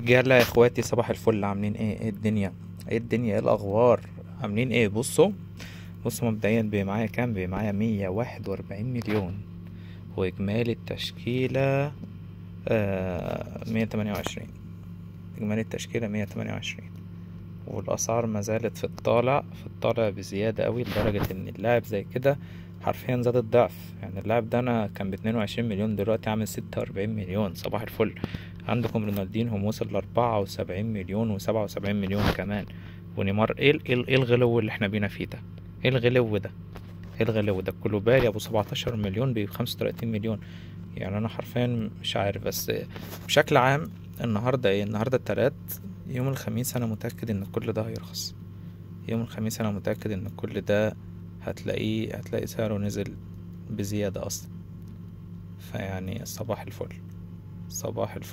يلا يا اخواتي صباح الفل عاملين ايه ايه الدنيا ايه الدنيا ايه الاخبار عاملين ايه بصوا بصوا مبدئيا بقى معايا كام بقى معايا مية واحد واربعين مليون واجمالي التشكيلة آه مية تمانية وعشرين اجمالي التشكيلة مية تمانية وعشرين والاسعار ما زالت في الطالع في الطالع بزيادة قوي لدرجة ان اللاعب زي كده حرفيا زاد الضعف يعني اللاعب ده انا كان باتنين وعشرين مليون دلوقتي عامل ستة واربعين مليون صباح الفل عندكم رونالدينهم وصل لأربعة وسبعين مليون وسبعة وسبعين مليون كمان ونيمار ايه ال- ايه ال- ايه الغلو اللي احنا بينا فيه ده ايه الغلو ده ايه الغلو ده كولوبالي ابو سبعتاشر مليون بخمسة وتلاتين مليون يعني انا حرفيا مش عارف بس بشكل عام النهارده ايه النهارده التلات يوم الخميس انا متأكد ان كل ده هيرخص يوم الخميس انا متأكد ان كل ده هتلاقيه هتلاقي سعره نزل بزيادة اصلا فيعني صباح الفل صباح الفل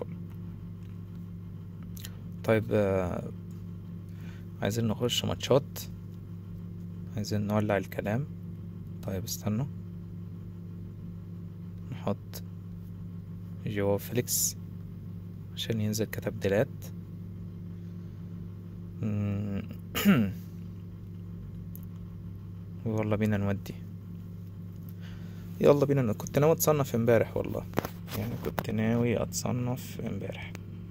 طيب آه، عايزين نخش ماتشات عايزين نولع الكلام طيب استنوا نحط جوا فليكس عشان ينزل كتبديلات مم. يلا بينا نودي يلا بينا ن- كنت ناوي اتصنف امبارح والله يعني كنت ناوي اتصنف امبارح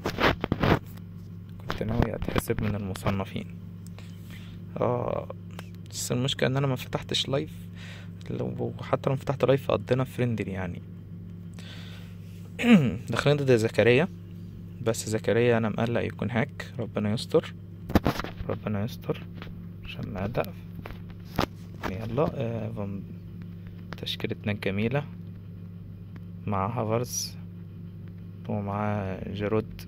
كنت ناوي اتحسب من المصنفين اه بس المشكلة ان انا ما فتحتش لايف لو حتى لو فتحت لايف قضينا فريندلي يعني داخلين ضد زكريا بس زكريا انا مقلق يكون هاك ربنا يستر ربنا يستر عشان ما ادق يلا آه فان- تشكيلتنا الجميلة مع هافرز ومع جيرود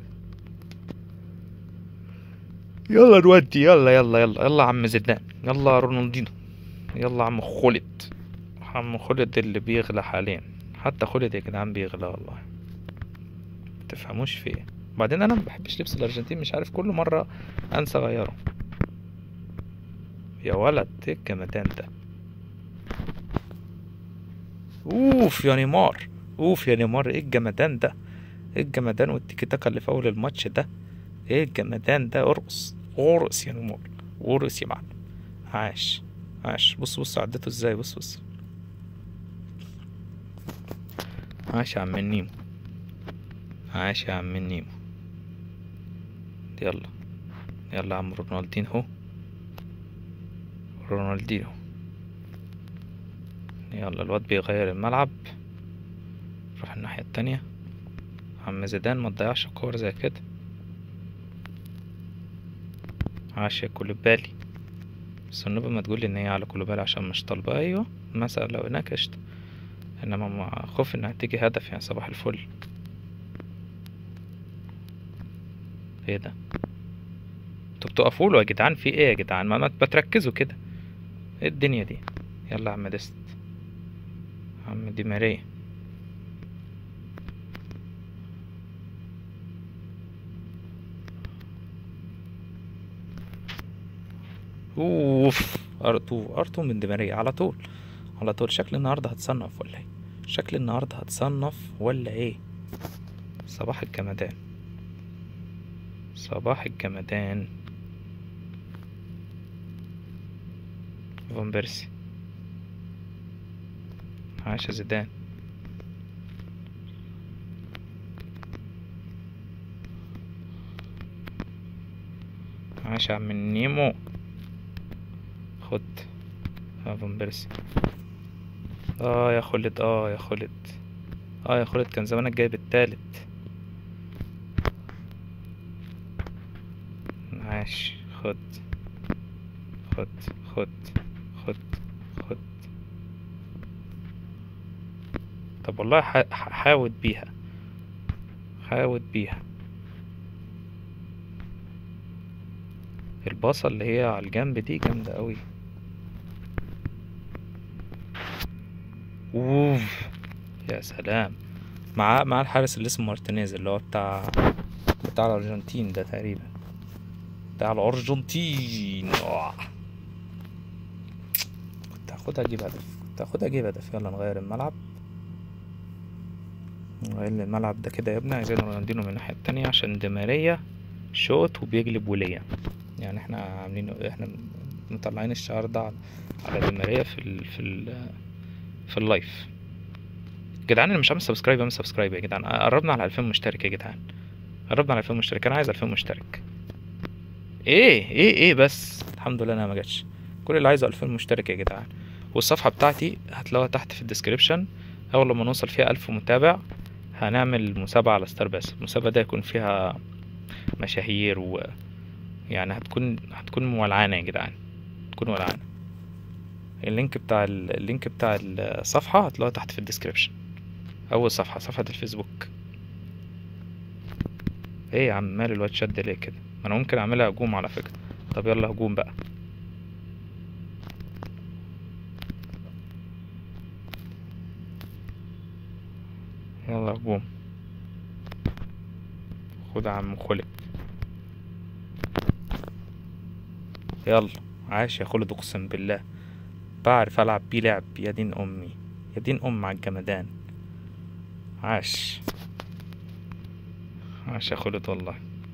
يلا نودي يلا يلا يلا يلا عم زيدان يلا رونالدينو يلا عم خالد عم خالد اللي بيغلى حاليا حتى خالد يا جدعان بيغلى والله متفهموش في ايه بعدين انا ما بحبش لبس الارجنتين مش عارف كل مرة انسى اغيره يا ولد ايه الجمدان ده اوف يا نيمار اوف يا نيمار ايه الجمدان ده ايه الجمدان والتيكي تاكا اللي في اول الماتش ده ايه الجمدان ده ارقص ارقص يا نيمار ارقص يا معلم عاش عاش بص بص عدته ازاي بص بص عاش يا عم النيمو عاش يا عم النيمو يلا يلا يا عم رونالدينهو رونالدينو يلا الواد بيغير الملعب روح الناحية التانية عم زيدان ما تضيعش كور زي كده عاش يا كولوبالي بس النوبة ما تقولي ان هي على كولوبالي عشان مش طالبة ايوه مثلا لو هناك قشطة انما مع خوف انها تيجي هدف يعني صباح الفل ايه ده انتوا بتقفوا له يا جدعان في ايه يا جدعان ما ما بتركزوا كده ايه الدنيا دي يلا يا عم ديست عم دي ماريا اوف ارتو ارتو من دي ماريا على طول على طول شكل النهارده هتصنف ولا ايه شكل النهارده هتصنف ولا ايه صباح الجمدان صباح الجمدان فان بيرسي عاش يا زيدان عاش يا عم النيمو خد يا فان بيرسي اه يا خلد اه يا خلد اه يا خلد كان زمانك جايب التالت عاش خد خد خد خد خد طب والله ح- ح- حاول بيها حاول بيها الباصة اللي هي على الجنب دي جامدة قوي اوف يا سلام مع مع الحارس اللي اسمه مارتينيز اللي هو بتاع بتاع الارجنتين ده تقريبا بتاع الارجنتين آه. كنت هاخدها اجيب هدف كنت هاخدها اجيب هدف يلا نغير الملعب نغير الملعب ده كده يا ابني عايزين رونالدينو من الناحية التانية عشان دي ماريا شوت وبيقلب وليا يعني احنا عاملين احنا مطلعين الشعار ده على- على دي ماريا في ال في ال في اللايف جدعان اللي مش عامل سبسكرايب اعمل سبسكرايب يا جدعان قربنا على 2000 مشترك يا جدعان قربنا على 2000 مشترك انا عايز 2000 مشترك ايه ايه ايه بس الحمد لله انا ما جاتش كل اللي عايزه 2000 مشترك يا جدعان والصفحه بتاعتي هتلاقوها تحت في الديسكريبشن اول لما نوصل فيها 1000 متابع هنعمل مسابقه على ستار باس المسابقه دي هيكون فيها مشاهير و يعني هتكون هتكون مولعانه يا جدعان هتكون ولعانه اللينك بتاع ال- اللينك بتاع الصفحه هتلاقوها تحت في الديسكريبشن اول صفحه صفحه الفيسبوك ايه يا عم مال الواد شد ليه كده ما انا ممكن اعملها هجوم على فكره طب يلا هجوم بقى يلا هجوم خد يا عم خلق يلا عاش يا خلد اقسم بالله بعرف العب بيه لعب يا دين امي يا دين ام على الجمدان عاش عاش يا خلد والله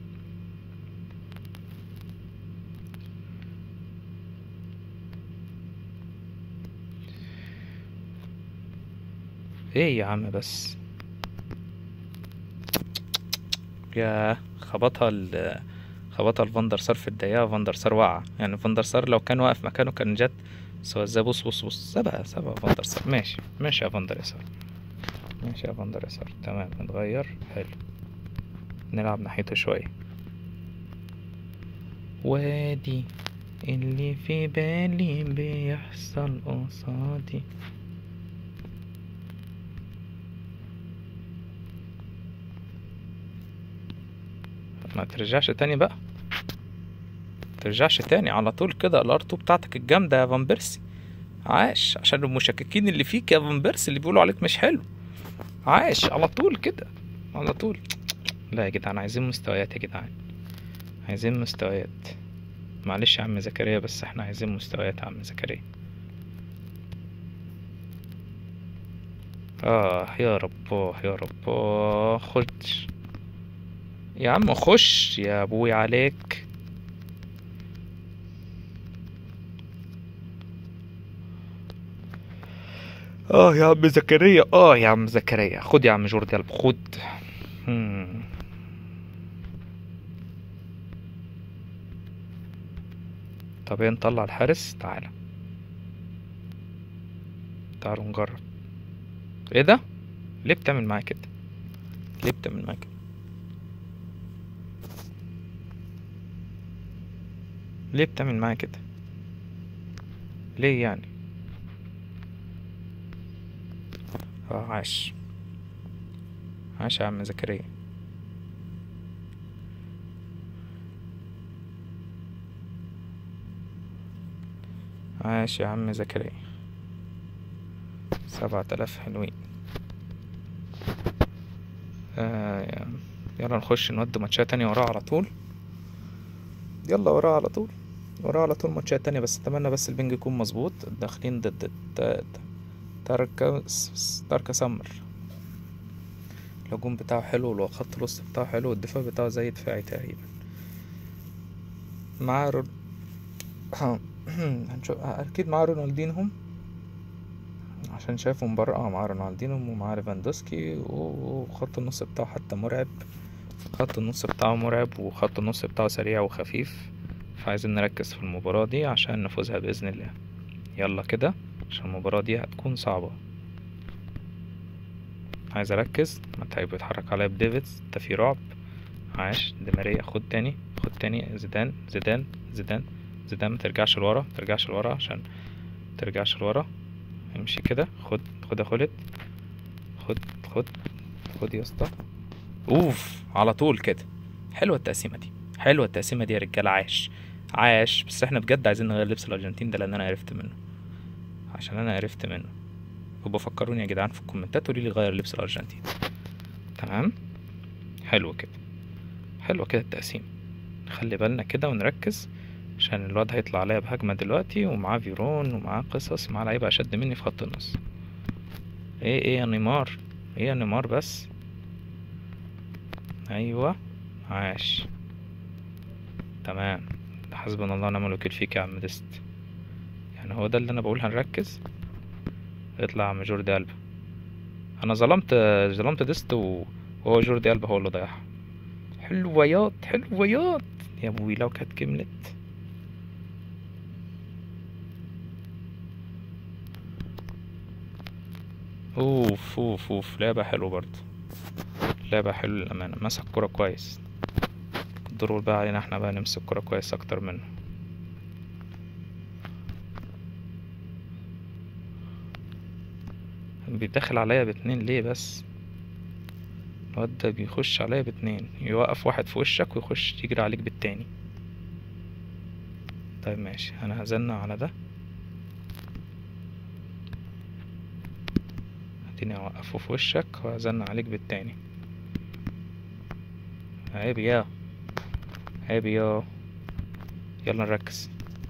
ايه يا عم بس يا خبطها ال خبطها الفاندر سار في الضيقة فاندر سار وقع يعني فاندر سار لو كان واقف مكانه كان جت سوا ازاي بص بص بص سبقة سبقة فاندر سار ماشي ماشي يا فاندر يسار ماشي يا فاندر يسار تمام نتغير حلو نلعب ناحيته شوية وادي اللي في بالي بيحصل قصادي ما ترجعش تاني بقى ترجعش تاني على طول كده الار2 بتاعتك الجامدة يا فان بيرسي عاش عشان المشككين اللي فيك يا فان بيرسي اللي بيقولوا عليك مش حلو عاش على طول كده على طول لا يا جدعان عايزين مستويات يا جدعان عايزين مستويات معلش يا عم زكريا بس احنا عايزين مستويات يا عم زكريا اه يا رب آه، يا رب آه، خش يا عم خش يا ابوي عليك اه يا عم زكريا اه يا عم زكريا خد يا عم جوردي قلب خد هم. طب ايه نطلع الحارس تعالى تعالوا نجرب ايه ده ليه بتعمل معايا كده ليه بتعمل معايا كده ليه بتعمل معايا كده ليه يعني اه عاش عاش يا عم زكريا عاش يا عم زكريا سبعة آلاف حلوين آه يلا نخش نودي ماتشات تانية وراه على طول يلا وراه على طول وراه على طول ماتشات تانية بس اتمنى بس البنج يكون مظبوط داخلين ضد الت- تاركا تاركا سمر الهجوم بتاعه حلو والخط الوسط بتاعه حلو والدفاع بتاعه زي دفاعي تقريبا معاه رون... هنشوف اكيد معاه رونالدينهم عشان شايفه من بره اه معاه رونالدينهم ومعاه ليفاندوسكي وخط النص بتاعه حتى مرعب خط النص بتاعه مرعب وخط النص بتاعه سريع وخفيف فعايزين نركز في المباراة دي عشان نفوزها بإذن الله يلا كده عشان المباراة دي هتكون صعبة عايز اركز ما تعب بيتحرك عليا بديفيدز انت في رعب عاش دي ماريا خد تاني خد تاني زيدان زيدان زيدان زيدان ما ترجعش لورا ما ترجعش لورا عشان ما ترجعش لورا امشي كده خد خد يا خالد خد خد خد يا اسطى اوف على طول كده حلوه التقسيمه دي حلوه التقسيمه دي يا رجاله عاش عاش بس احنا بجد عايزين نغير لبس الارجنتين ده لان انا عرفت منه عشان انا عرفت منه يبقى فكروني يا جدعان في الكومنتات قولي لي غير لبس الارجنتين تمام حلو كده حلو كده التقسيم نخلي بالنا كده ونركز عشان الواد هيطلع عليا بهجمة دلوقتي ومعاه فيرون ومعاه قصص معاه لعيبة أشد مني في خط النص ايه ايه يا نيمار ايه يا نيمار بس ايوه عاش تمام حسبنا الله ونعم الوكيل فيك يا عم ديست يعني هو ده اللي انا بقول هنركز اطلع يا عم جوردي قلب انا ظلمت ظلمت ديست و- وهو جوردي قلب هو اللي ضيعها حلويات حلويات يا ابوي لو كانت كملت اوف اوف اوف لعبة حلوة برضه لعبة حلوة للأمانة مسك كرة كويس الدور بقى علينا احنا بقى نمسك كرة كويس أكتر منه بيدخل عليا باتنين ليه بس الواد ده بيخش عليا باتنين يوقف واحد في وشك ويخش يجري عليك بالتاني طيب ماشي انا هزنق على ده اديني اوقفه في وشك وهزنق عليك بالتاني عيب يا عيب يا يلا نركز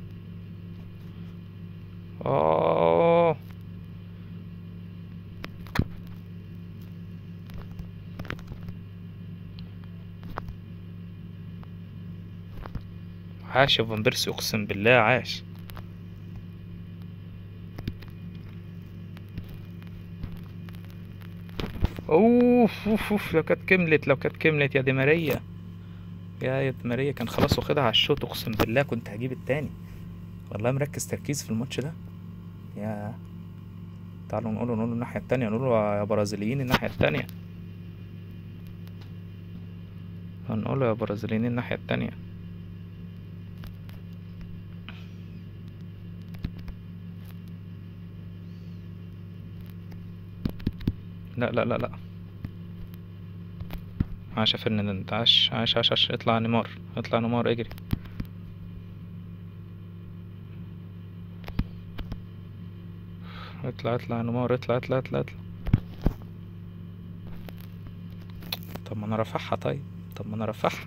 اه عاش يا فان بيرسي اقسم بالله عاش اوف اوف اوف لو كانت كملت لو كانت كملت يا دي ماريا يا يا دي ماريا كان خلاص واخدها على الشوط اقسم بالله كنت هجيب التاني والله مركز تركيز في الماتش ده يا تعالوا نقوله نقوله الناحية التانية نقوله يا برازيليين الناحية التانية هنقوله يا برازيليين الناحية التانية لا لا لا لا عاش يا فرناندينو عاش عاش عاش عاش اطلع نيمار اطلع نيمار اجري اطلع اطلع نيمار اطلع اطلع اطلع اطلع طب ما انا رافعها طيب طب ما انا رافعها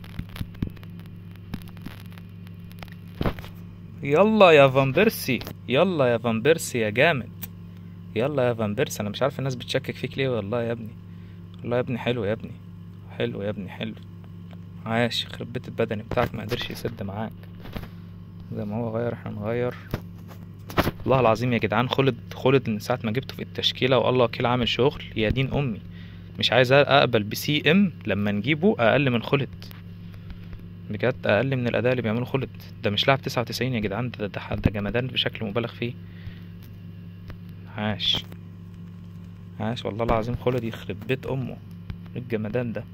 يلا يا فان بيرسي يلا يا فان بيرسي يا جامد يلا يا فان بيرسي انا مش عارف الناس بتشكك فيك ليه والله يا ابني والله يا ابني حلو يا ابني حلو يا ابني حلو عاش يخرب بيت البدني بتاعك ما قدرش يسد معاك زي ما هو غير احنا نغير والله العظيم يا جدعان خلد خلد من ساعة ما جبته في التشكيلة والله وكيل عامل شغل يا دين أمي مش عايز أقبل بسي ام لما نجيبه أقل من خلد بجد أقل من الأداء اللي بيعمله خلد ده مش لاعب تسعة وتسعين يا جدعان ده ده, ده جمدان بشكل مبالغ فيه عاش عاش والله العظيم خلد يخرب بيت أمه الجمدان ده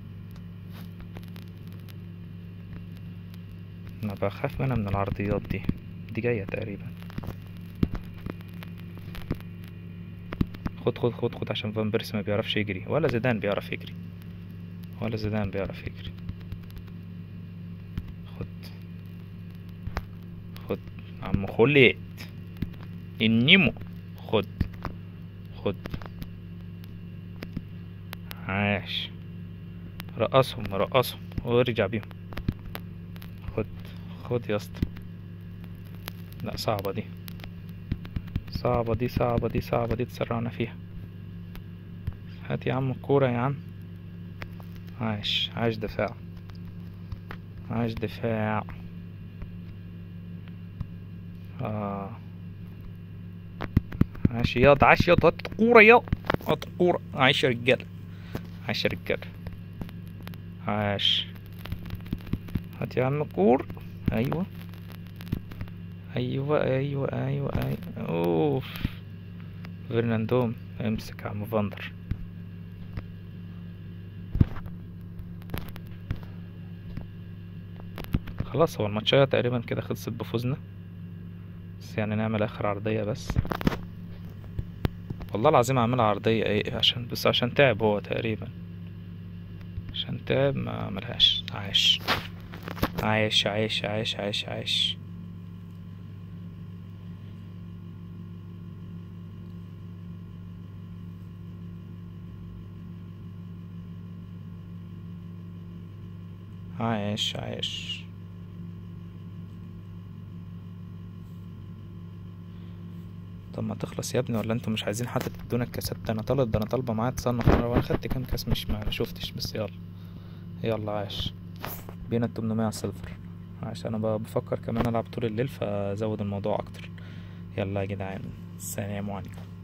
أنا بخاف منها من العرضيات دي دي جاية تقريبا خد خد خد خد عشان فان بيرسي ما بيعرفش يجري ولا زيدان بيعرف يجري ولا زيدان بيعرف يجري خد خد عم خليت النيمو خد خد عاش رقصهم رقصهم وارجع بيهم خد خد يا اسطى لا صعبة دي صعبة دي صعبة دي صعبة دي تسرعنا فيها هات يا عم الكورة يا عم عاش عاش دفاع عاش دفاع آه عاش ياض عاش ياض هات الكورة ياض هات الكورة عاش يا رجالة عاش يا رجالة عاش هات يا عم الكور ايوه ايوه ايوه ايوه ايوه اوف فرناندوم امسك يا عم فاندر خلاص هو الماتشية تقريبا كده خلصت بفوزنا بس يعني نعمل اخر عرضية بس والله العظيم عاملها عرضية ايه عشان بس عشان تعب هو تقريبا عشان تعب ما عملهاش عاش عايش عايش عايش عايش عايش عايش عايش طب ما تخلص يا ابني ولا انتوا مش عايزين حتى تدونا الكاسات ده انا طالب ده انا طالبه معايا تصنف انا وانا خدت كام كاس مش ما شفتش بس يلا يلا عايش بينا التمنمية على الصفر عشان انا ب- بفكر كمان العب طول الليل فازود الموضوع اكتر يلا يا جدعان السلام عليكم